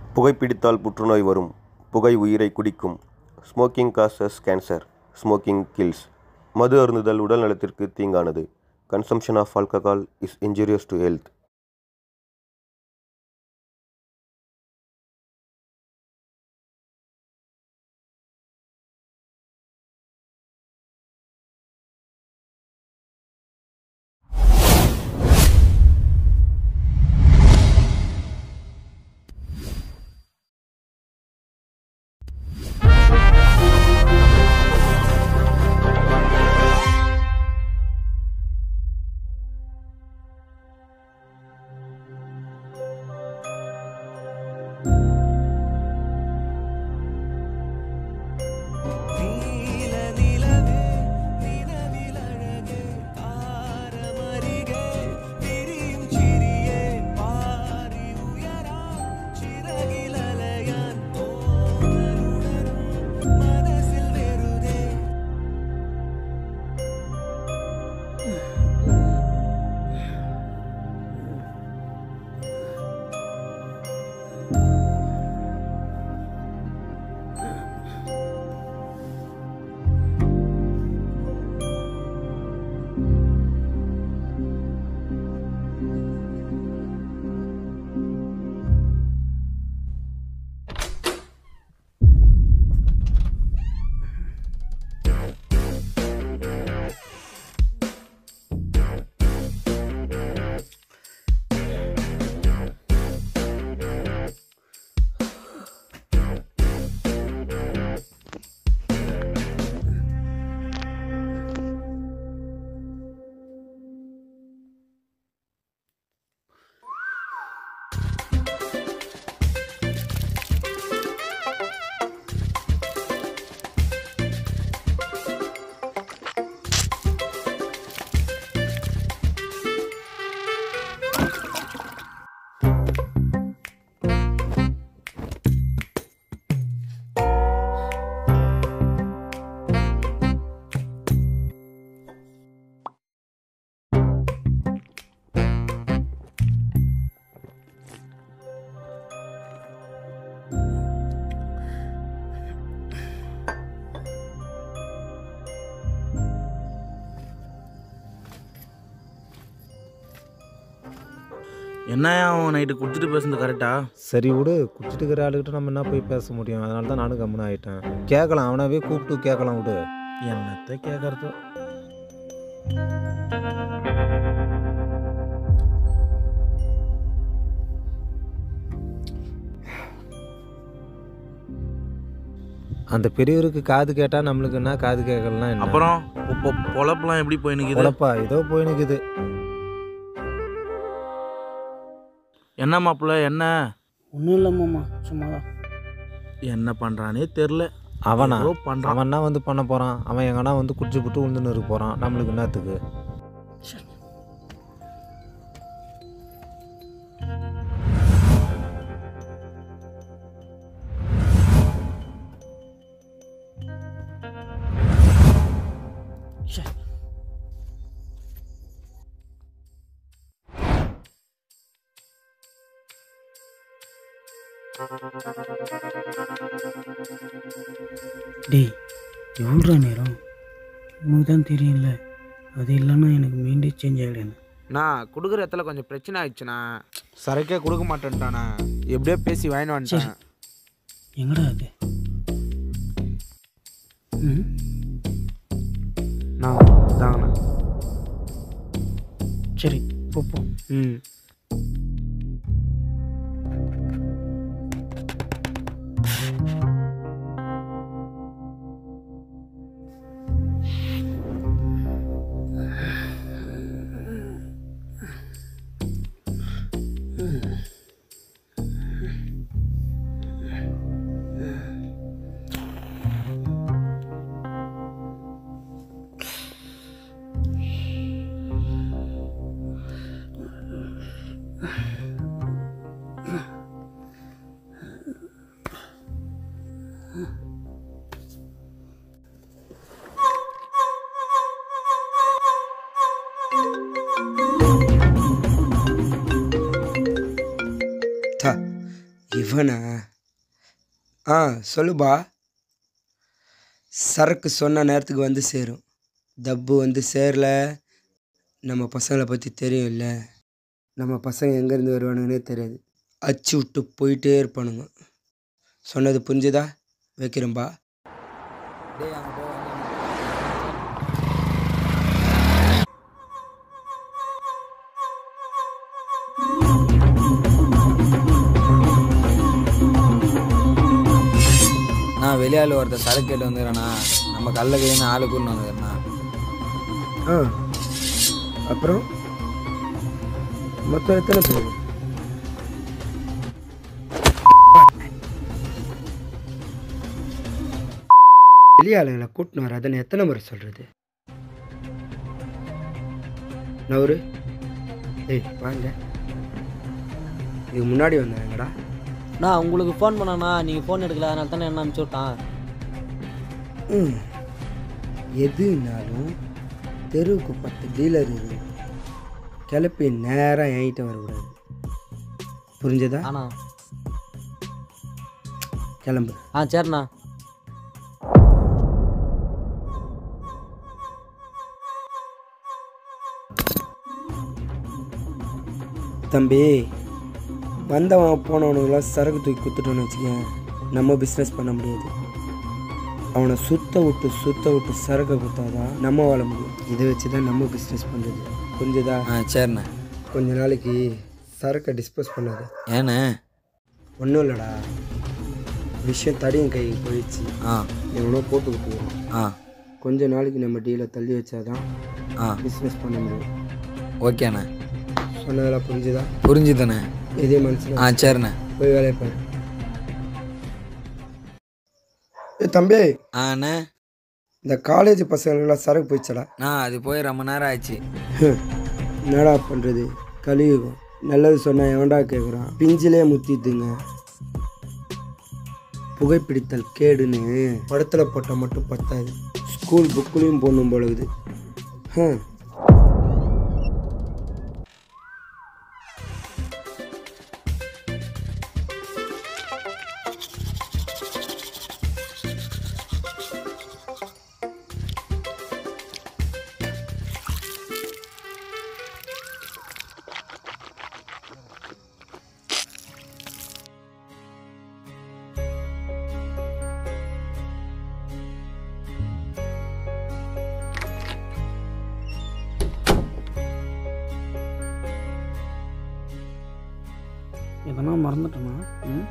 புகைப்பிடித்தால் புற்றுநோய் வரும் புகை உயிரை குடிக்கும் smoking causes cancer smoking kills மது அருந்துதல் உடல் நலத்திற்கு தீங்கானது consumption of alcohol is injurious to health நீல நிலவே நிலவில் அழகே தாரமருகே விரியும் சிறியே பாரி உயரா சிறகில் அலையான் தோன்றலுடனும் மனசில் வெறுதே என்னையா அவன் நைட்டு குடிச்சிட்டு பேசுனது கரெக்டா சரி விடு குடிச்சிட்டு இருக்கிற ஆளுகிட்ட நம்ம என்ன போய் பேச முடியும் அதனால தான் நானும் கம்முன்னு ஆயிட்டேன் கேட்கலாம் அவனாவே கூப்பிட்டு கேட்கலாம் விடு என்னத்த கேட்கறது அந்த பெரியவருக்கு காது கேட்டால் நம்மளுக்கு என்ன காது கேட்கலனா என்ன அப்புறம் இப்போ பொழப்பெல்லாம் எப்படி போய் நிற்குது உழப்பா ஏதோ போய் நிற்குது என்ன மாப்பிள்ள என்ன ஒன்றும் இல்லை மாமா சும்மா தான் என்ன பண்ணுறானே தெரில அவனா ஏதோ பண்ணுறான் அவன் என்ன வந்து பண்ண போகிறான் அவன் எங்கன்னா வந்து குடிச்சு புட்டு உழுந்துன்னு இருக்க போகிறான் நம்மளுக்கு என்னத்துக்கு டேய் எவ்வளோ நேரம் உனக்கு தான் தெரியும்ல அது இல்லைன்னா எனக்கு மைண்டே சேஞ்ச் ஆகிடுன்னு நான் கொடுக்குற இடத்துல கொஞ்சம் பிரச்சனை ஆயிடுச்சுண்ணா சரக்கே கொடுக்க மாட்டேன்ட்டாண்ணா எப்படியோ பேசி வாங்கிட்டு வந்துட்டேன் எங்கடா அது ம் நான் தாங்கண்ணா சரி போ போ ம் இவனா ஆ சொல்லுப்பா சரக்கு சொன்ன நேரத்துக்கு வந்து சேரும் தப்பு வந்து சேரல நம்ம பசங்களை பற்றி தெரியும்ல நம்ம பசங்க எங்கேருந்து வருவானுங்கன்னே தெரியாது அச்சு விட்டு போயிட்டே இருப்பானுங்க சொன்னது புரிஞ்சுதா வைக்கிறேன்பா டேய் அங்கே போய் நான் வெளியாள் ஒருத்தர் சரக்கு கேட்டு வந்துக்கிறேண்ணா நம்ம கல்ல கையின்னு ஆளு கூட்டு வந்துக்கிறேண்ணா ஆ அப்புறம் மொத்தம் எத்தனை பேர் வெளியாளுங்களை கூட்டின்னு வராதுன்னு எத்தனை முறை சொல்கிறது நவரு ஏய் வாங்க இதுக்கு முன்னாடி வந்தாங்கடா நான் உங்களுக்கு ஃபோன் பண்ணேண்ணா நீங்கள் ஃபோன் எடுக்கல அதனால தானே என்ன அனுப்பிச்சி விட்டான் ம் எதுனாலும் தெருவுக்கு பத்து டீலர் இருக்கு கிளப்பி நேராக என்கிட்ட வரக்கூடாது புரிஞ்சதா ஆண்ணா கிளம்பு ஆ சரிண்ணா தம்பி வந்தவன் போனவனுங்களாம் சரக்கு தூக்கி குத்துட்டோன்னு வச்சுக்கேன் நம்ம பிஸ்னஸ் பண்ண முடியாது அவனை சுத்த விட்டு சுத்த விட்டு சரக்கை குத்தாதான் நம்ம வாழ முடியும் இதை வச்சு தான் நம்ம பிஸ்னஸ் பண்ணுறது புரிஞ்சதா ஆ சரிண்ணே கொஞ்ச நாளைக்கு சரக்கை டிஸ்போஸ் பண்ணாது ஏண்ணே ஒன்றும் இல்லைடா விஷயம் தடியும் கைக்கு போயிடுச்சு ஆ எவனோ போட்டு விட்டுருவோம் ஆ கொஞ்ச நாளைக்கு நம்ம டீலை தள்ளி வச்சாதான் ஆ பிஸ்னஸ் பண்ண முடியும் ஓகேண்ணே சொன்னதெல்லாம் புரிஞ்சுதா புரிஞ்சுதாண்ணே இதே மனசில் ஆ சரிண்ணே போய் வேலையை பாரு ஏ தம்பி ஆ அண்ணே இந்த காலேஜ் பசங்களுக்கெல்லாம் சரக்கு போயிடுச்சடா நான் அது போய் ரொம்ப நேரம் ஆச்சு என்னடா பண்ணுறது கலியுகம் நல்லது சொன்னால் எவன்டா கேட்குறான் பிஞ்சிலே முத்திட்டுங்க புகைப்பிடித்தல் கேடுன்னு படத்தில் போட்டால் மட்டும் பத்தாது ஸ்கூல் புக்குலையும் போடணும் பொழுது ஹம் எதனா மறந்துட்டேனா ம்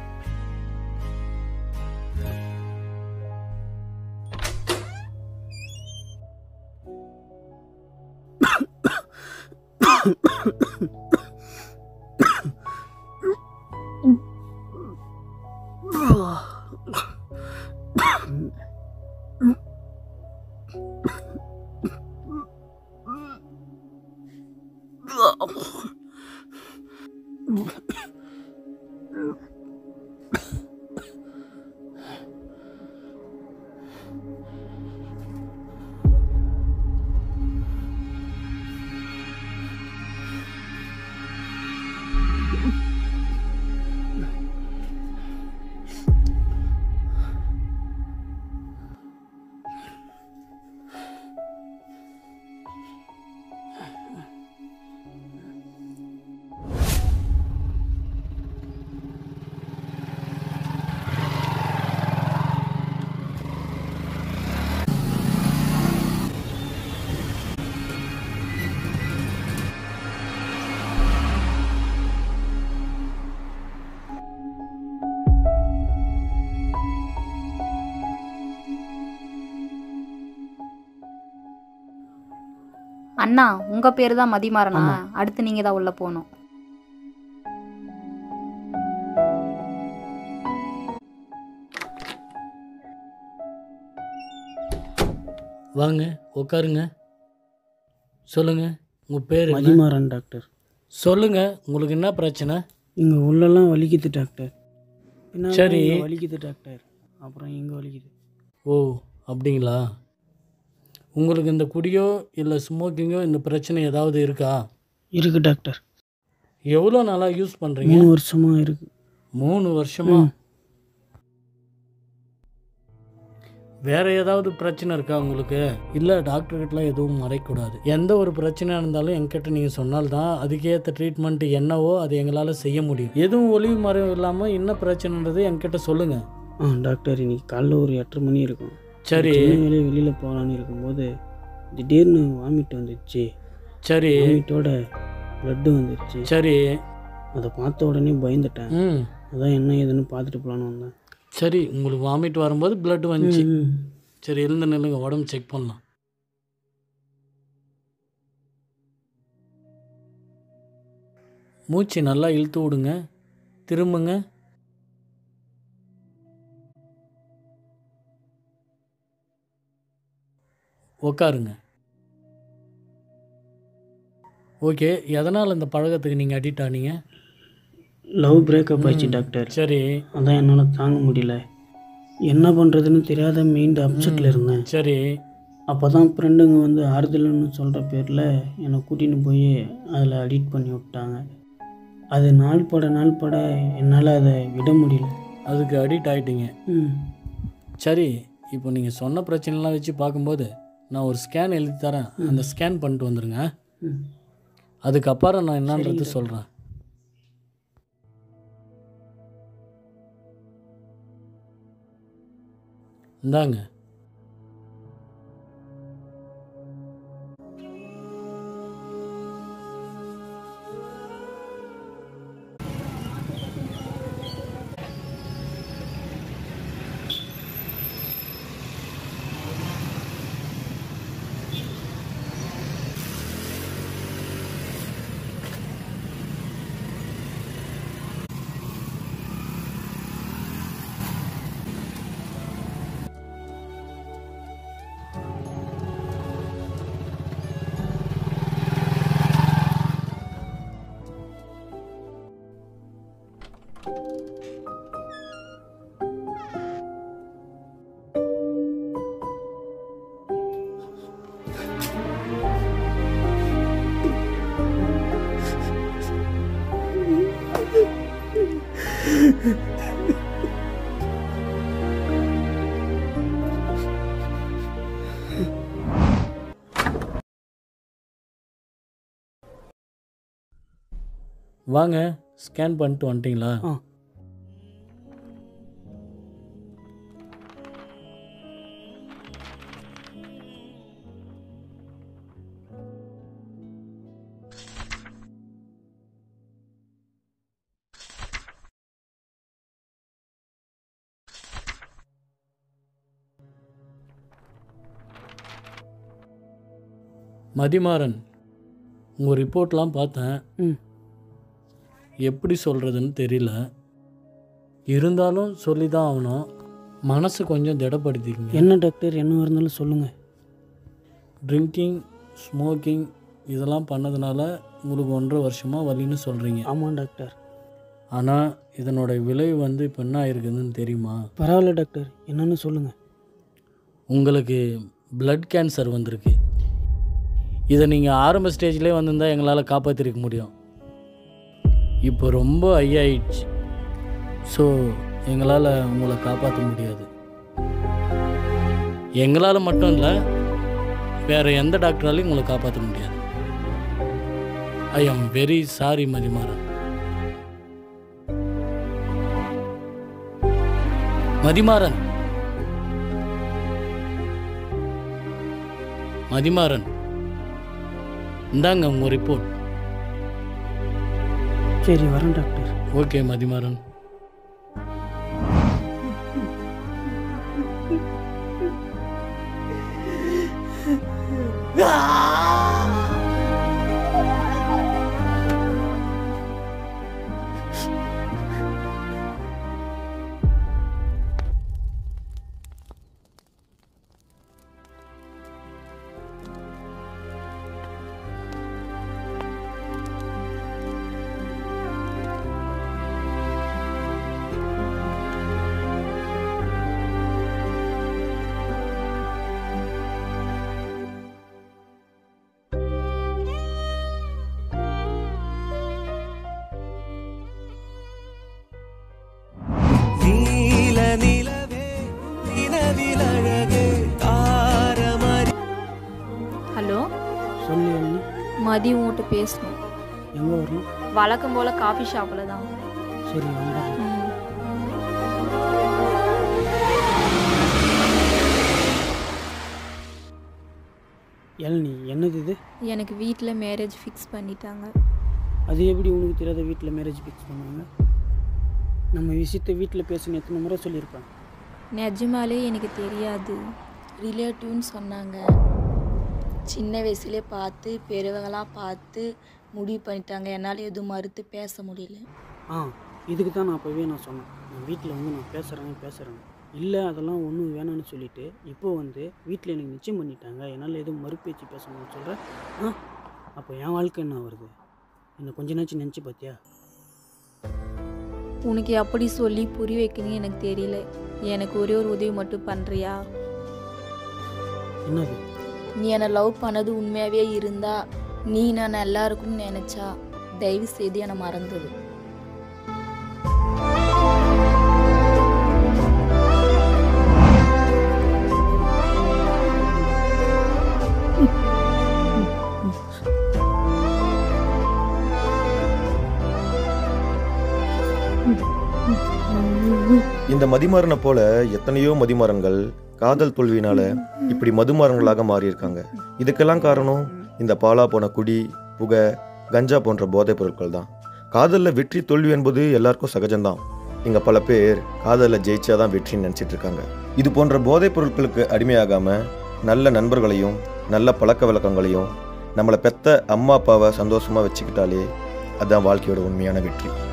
அண்ணா உங்க பேரு தான் மதிமாறனா அடுத்து நீங்க தான் உள்ள போகணும் வாங்க உட்காருங்க சொல்லுங்க உங்கள் பேர் என்ன மதிமாறன் டாக்டர் சொல்லுங்க உங்களுக்கு என்ன பிரச்சனை இங்கே உள்ளெல்லாம் வலிக்குது டாக்டர் பின்னாடி சரி. இங்க வலிக்குது டாக்டர் அப்புறம் இங்கே வலிக்குது ஓ அப்படிங்களா உங்களுக்கு இந்த குடியோ இல்லை ஸ்மோக்கிங்கோ இந்த பிரச்சனை ஏதாவது இருக்கா இருக்கு டாக்டர் எவ்வளோ நாளாக யூஸ் பண்ணுறீங்க மூணு வருஷமாக இருக்கு மூணு வருஷமா ம். வேற ஏதாவது பிரச்சனை இருக்கா உங்களுக்கு இல்லை டாக்டர்கிட்டலாம் எதுவும் மறைக்கூடாது எந்த ஒரு பிரச்சனையாக இருந்தாலும் என்கிட்ட நீங்கள் சொன்னால்தான் அதுக்கேற்ற ட்ரீட்மெண்ட் என்னவோ அது எங்களால் செய்ய முடியும் எதுவும் ஒளிவு மறைவு இல்லாமல் என்ன பிரச்சனைன்றது என்கிட்ட சொல்லுங்கள் ஆ டாக்டர் இன்னைக்கு காலைல ஒரு எட்டரை மணி இருக்கும் சரி வெளியே வெளியில் போகலான்னு இருக்கும்போது திடீர்னு வாமிட் வந்துடுச்சு சரி வாமிட்டோட ப்ளட்டு வந்துடுச்சு சரி அதை பார்த்த உடனே பயந்துட்டேன் ம் அதான் என்ன ஏதுன்னு பார்த்துட்டு போகலான்னு வந்தேன் சரி உங்களுக்கு வாமிட் வரும்போது blood வந்துச்சு ம், ம். சரி எழுந்த நில்லுங்க உடம்பு செக் பண்ணலாம் மூச்சு நல்லா இழுத்து விடுங்க திரும்புங்க உக்காருங்க ஓகே எதனால் இந்த பழக்கத்துக்கு நீங்கள் அடிக்ட் ஆனீங்க லவ் பிரேக்கப் ஆயிடுச்சு ம், டாக்டர் சரி அதான் என்னால் தாங்க முடியல என்ன பண்ணுறதுன்னு தெரியாத மெயின்டு அப்செட்டில் ம், இருந்தேன் சரி அப்போ தான் ஃப்ரெண்டுங்க வந்து ஆறுதல்னு சொல்கிற பேரில் என்னை கூட்டின்னு போய் அதில் அடிக்ட் பண்ணி விட்டாங்க அது நாள் பட நாள் பட என்னால் அதை விட முடியல அதுக்கு அடிக்ட் ஆகிட்டீங்க ம் சரி இப்போ நீங்கள் சொன்ன பிரச்சனைலாம் வச்சு பார்க்கும்போது நான் ஒரு ஸ்கேன் எழுதி தரேன் அந்த ஸ்கேன் பண்ணிட்டு வந்துடுங்க ம் அதுக்கப்புறம் நான் என்னன்றது சரிங்க. சொல்கிறேன் இந்தாங்க வாங்க ஸ்கேன் பண்ணிட்டு வந்துட்டீங்களா ஆ. மதிமாறன் உங்கள் ரிப்போர்ட்லாம் பார்த்தேன் ம். எப்படி சொல்கிறதுன்னு தெரியல இருந்தாலும் சொல்லி தான் ஆகணும் மனசு கொஞ்சம் திடப்படுத்திக்கங்க என்ன டாக்டர் என்ன இருந்தாலும் சொல்லுங்கள் ட்ரிங்கிங் ஸ்மோக்கிங் இதெல்லாம் பண்ணதுனால உங்களுக்கு ஒன்றரை வருஷமாக வலின்னு சொல்கிறீங்க ஆமாம் டாக்டர் ஆனால் இதனோட விளைவு வந்து இப்போ என்ன ஆயிருக்குதுன்னு தெரியுமா பரவாயில்ல டாக்டர் என்னன்னு சொல்லுங்கள் உங்களுக்கு blood கேன்சர் வந்திருக்கு இதை நீங்கள் ஆரம்ப ஸ்டேஜ்லேயே வந்திருந்தால் எங்களால் காப்பாற்றிருக்க முடியும் இப்போ ரொம்ப ஐயாயிடுச்சு ஸோ எங்களால் உங்களை காப்பாற்ற முடியாது எங்களால் மட்டும் இல்லை வேறு எந்த டாக்டராலையும் உங்களை காப்பாற்ற முடியாது I am very sorry Mathimaran Mathimaran Mathimaran இந்தாங்க உங்கள் ரிப்போர்ட் சரி வரேன் டாக்டர் ஓகே மதிமாறன் மதியம் உங்கள்கிட்ட பேசணும் எங்கே வரணும் வழக்கம் போல் காஃபி ஷாப்பில் தான் சரி வந்துடுறேன் ம். இளநீ என்னது இது எனக்கு வீட்டில் மேரேஜ் ஃபிக்ஸ் பண்ணிட்டாங்க அது எப்படி உனக்கு தெரியாத வீட்டில் மேரேஜ் ஃபிக்ஸ் பண்ணுவாங்க நம்ம விஷயத்தை வீட்டில் பேசணும் எத்தனை முறை சொல்லியிருப்பேன் நிஜமாலே எனக்கு தெரியாது ரிலேட்டிவ்னு சொன்னாங்க சின்ன வயசுலேயே பார்த்து பெரியவங்களாம் பார்த்து முடிவு பண்ணிட்டாங்க என்னால் எதுவும் மறுத்து பேச முடியல ஆ இதுக்கு தான் நான் அப்போவே நான் சொன்னேன் நான் வீட்டில் வந்து நான் பேசுகிறேன் பேசுகிறேன் இல்லை அதெல்லாம் ஒன்றும் வேணாம்னு சொல்லிட்டு இப்போ வந்து வீட்டில் எனக்கு நிச்சயம் பண்ணிட்டாங்க என்னால் எதுவும் மறுபேச்சு பேச முடியும்னு சொல்கிறேன் ஆ அப்போ என் வாழ்க்கை என்ன வருது என்னை கொஞ்ச நாச்சும் நினச்சி பார்த்தியா உனக்கு எப்படி சொல்லி புரிய வைக்கணும்னு எனக்கு தெரியல எனக்கு ஒரே ஒரு உதவி மட்டும் பண்ணுறியா என்னது நீ என்னை லவ் பண்ணது உண்மையாகவே இருந்தா நீ நான் நல்லா இருக்கும்னு நினச்சா தயவு செய்து என்னை மறந்துடு இந்த மதிமாறனை போல எத்தனையோ மதிமாறன்கள் காதல் தோல்வியினால இப்படி மதுமாறன்களாக மாறியிருக்காங்க இதுக்கெல்லாம் காரணம் இந்த பாலா போன குடி புகை கஞ்சா போன்ற போதைப் பொருட்கள் தான் காதலில் வெற்றி தோல்வி என்பது எல்லாருக்கும் சகஜம்தான் இங்கே பல பேர் காதலில் ஜெயிச்சாதான் வெற்றின்னு நினச்சிட்டு இருக்காங்க இது போன்ற போதைப் பொருட்களுக்கு அடிமையாகாம நல்ல நண்பர்களையும் நல்ல பழக்க வழக்கங்களையும் நம்மளை பெத்த அம்மா அப்பாவை சந்தோஷமாக வச்சுக்கிட்டாலே அதுதான் வாழ்க்கையோட உண்மையான வெற்றி